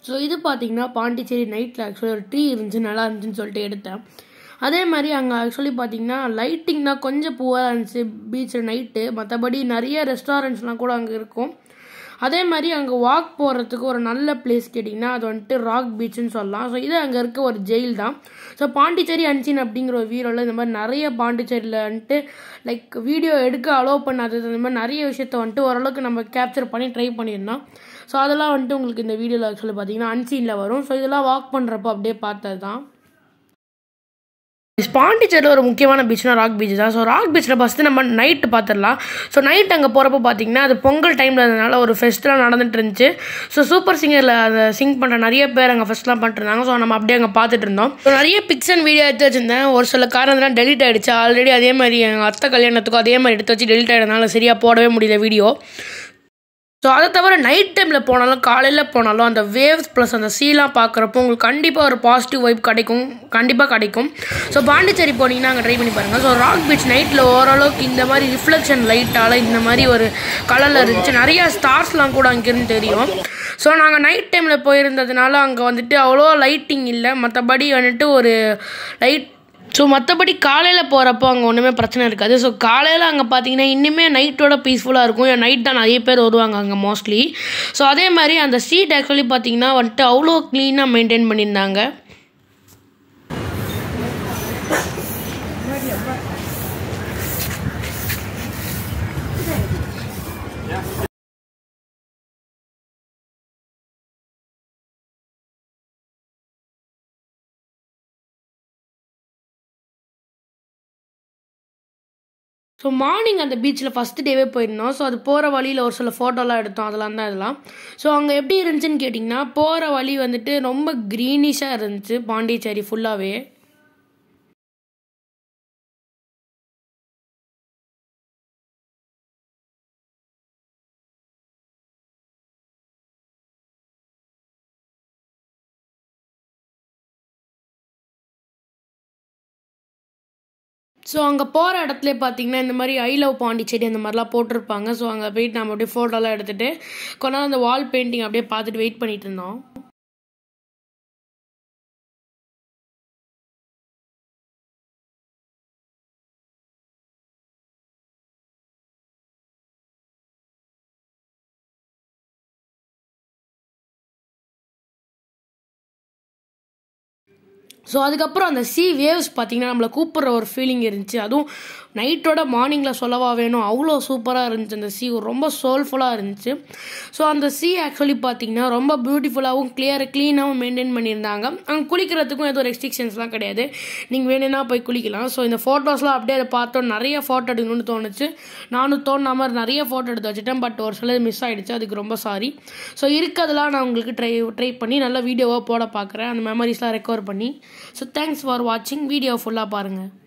so இது பார்த்தீங்கன்னா பாண்டிச்சேரி நைட்டில் ஆக்சுவலி ஒரு ட்ரீ இருந்துச்சு நல்லா இருந்துச்சுன்னு சொல்லிட்டு எடுத்தேன் அதே மாதிரி அங்கே ஆக்சுவலி பார்த்தீங்கன்னா லைட்டிங் தான் கொஞ்சம் பூவாக இருந்துச்சு பீச்சில் நைட்டு மற்றபடி நிறைய ரெஸ்டாரண்ட்ஸ்லாம் கூட அங்கே இருக்கும் அதே மாதிரி அங்கே வாக் போகிறதுக்கு ஒரு நல்ல பிளேஸ் கேட்டிங்கன்னா அது வந்துட்டு ராக் பீச்சுன்னு சொல்லலாம் ஸோ இது அங்கே இருக்க ஒரு ஜெயில் தான் ஸோ பாண்டிச்சேரி அன்சின் அப்படிங்கிற ஒரு வீரோவில் இந்த மாதிரி நிறைய பாண்டிச்சேரியில் வந்துட்டு லைக் வீடியோ எடுக்க அலோவ் பண்ணாதது இந்த மாதிரி நிறைய விஷயத்த வந்துட்டு ஓரளவுக்கு நம்ம கேப்சர் பண்ணி ட்ரை பண்ணியிருந்தோம் ஸோ அதெல்லாம் வந்துட்டு உங்களுக்கு இந்த வீடியோவில் ஆக்சுவலி பார்த்தீங்கன்னா அன்சீனில் வரும் ஸோ இதெல்லாம் வாக் பண்ணுறப்போ அப்படியே பார்த்தது தான் பாண்டிச்சேரியில் ஒரு முக்கியமான பீச்னா ராக் பீச் தான் ஸோ ராக் பீச்சில் ஃபஸ்ட்டு நம்ம நைட்டு பார்த்துடலாம் ஸோ நைட் அங்கே போகிறப்ப பார்த்தீங்கன்னா அது பொங்கல் டைமில் இருந்தனால ஒரு ஃபெஸ்ட்லாம் நடந்துட்டு இருந்துச்சு ஸோ சூப்பர் சிங்கரில் அதை சிங் பண்ணுற நிறைய பேர் அங்கே ஃபஸ்ட்லாம் பண்ணிட்டுருந்தாங்க ஸோ நம்ம அப்படியே அங்கே பார்த்துட்டு இருந்தோம் ஸோ நிறைய பிக்ஸ் அண்ட் வீடியோ எடுத்து வச்சிருந்தேன் ஒரு சில காரணம்லாம் டெலிட் ஆகிடுச்சு ஆல்ரெடி அதே மாதிரி எங்கள் அத்தை கல்யாணத்துக்கும் அதே மாதிரி எடுத்து வச்சு டெலிட் ஆகிடுறதுனால சரியாக போடவே முடியல வீடியோ ஸோ அதை தவிர நைட் டைமில் போனாலும் காலையில் போனாலும் அந்த வேவ்ஸ் ப்ளஸ் அந்த சீலாம் பார்க்குறப்போ உங்களுக்கு கண்டிப்பாக ஒரு பாசிட்டிவ் வைப் கிடைக்கும் கண்டிப்பாக கிடைக்கும் ஸோ பாண்டிச்சேரி போனீங்கன்னா அங்கே ட்ரை பண்ணி பாருங்கள் ஸோ ராக் பீச் நைட்டில் ஓரளவுக்கு இந்த மாதிரி ரிஃப்ளெக்ஷன் லைட்டால் இந்த மாதிரி ஒரு கலரில் இருந்துச்சு நிறையா ஸ்டார்ஸ்லாம் கூட அங்கேருந்து தெரியும் ஸோ நாங்கள் நைட் டைமில் போயிருந்ததுனால அங்கே வந்துட்டு அவ்வளோ லைட்டிங் இல்லை மற்றபடி வந்துட்டு ஒரு லைட் ஸோ மற்றபடி காலையில் போகிறப்போ அங்கே ஒன்றுமே பிரச்சனை இருக்காது ஸோ காலையில் அங்கே பார்த்தீங்கன்னா இன்னுமே நைட்டோட பீஸ்ஃபுல்லாக இருக்கும் நைட் தான் நிறைய பேர் வருவாங்க அங்கே மோஸ்ட்லி ஸோ அதே மாதிரி அந்த ஸ்ட்ரீட் ஆக்சுவலி பார்த்தீங்கன்னா வந்துட்டு அவ்வளோ க்ளீனாக மெயின்டைன் பண்ணியிருந்தாங்க ஸோ மார்னிங் அந்த பீச்சில் ஃபஸ்ட்டு டேவே போயிருந்தோம் ஸோ அது போகிற வழியில் ஒரு சில ஃபோட்டோலாம் எடுத்தோம் அதெல்லாம் தான் இதெல்லாம் ஸோ அங்கே எப்படி இருந்துச்சுன்னு கேட்டிங்கன்னா போகிற வழி வந்துட்டு ரொம்ப க்ரீனிஷாக இருந்துச்சு பாண்டிச்சேரி ஃபுல்லாகவே ஸோ அங்கே போகிற இடத்துல பார்த்தீங்கன்னா இந்த மாதிரி ஐ லவ் பாண்டிச்சேரி அந்த மாதிரிலாம் போட்டிருப்பாங்க ஸோ அங்கே போயிட்டு நம்ம அப்படியே ஃபோட்டோலாம் எடுத்துகிட்டு கொஞ்ச நேரம் அந்த வால் பெயிண்டிங் அப்படியே பார்த்துட்டு வெயிட் பண்ணிட்டு இருந்தோம் ஸோ அதுக்கப்புறம் அந்த சி வேவ்ஸ் பார்த்தீங்கன்னா நம்மளை கூப்பிட்ற ஒரு ஃபீலிங் இருந்துச்சு அதுவும் நைட்டோட மார்னிங்கில் சொல்லவா வேணும் அவ்வளோ சூப்பராக இருந்துச்சு அந்த சி ரொம்ப சோல்ஃபுல்லாக இருந்துச்சு ஸோ அந்த சி ஆக்சுவலி பார்த்தீங்கன்னா ரொம்ப பியூட்டிஃபுல்லாகவும் கிளியர் க்ளீனாகவும் மெயின்டைன் பண்ணியிருந்தாங்க அங்கே குளிக்கிறதுக்கும் எதுவும் ரெஸ்ட்ரிக்ஷன்ஸ்லாம் கிடையாது நீங்கள் வேணும்னா போய் குளிக்கலாம் ஸோ இந்த ஃபோட்டோஸ்லாம் அப்படியே அதை பார்த்தோம் நிறைய ஃபோட்டோ எடுக்கணும்னு தோணுச்சு நானும் தோணுன மாதிரி நிறைய ஃபோட்டோ எடுத்து வச்சுட்டேன் பட் ஒரு சிலது மிஸ் ஆகிடுச்சு அதுக்கு ரொம்ப சாரி ஸோ இருக்கிறதெல்லாம் நான் உங்களுக்கு ட்ரை ட்ரை பண்ணி நல்ல வீடியோவாக போட பார்க்குறேன் அந்த மெமரிஸ்லாம் ரெக்கவர் பண்ணி ஸோ தேங்க்ஸ் ஃபார் வாட்சிங் வீடியோ ஃபுல்லாக பாருங்கள்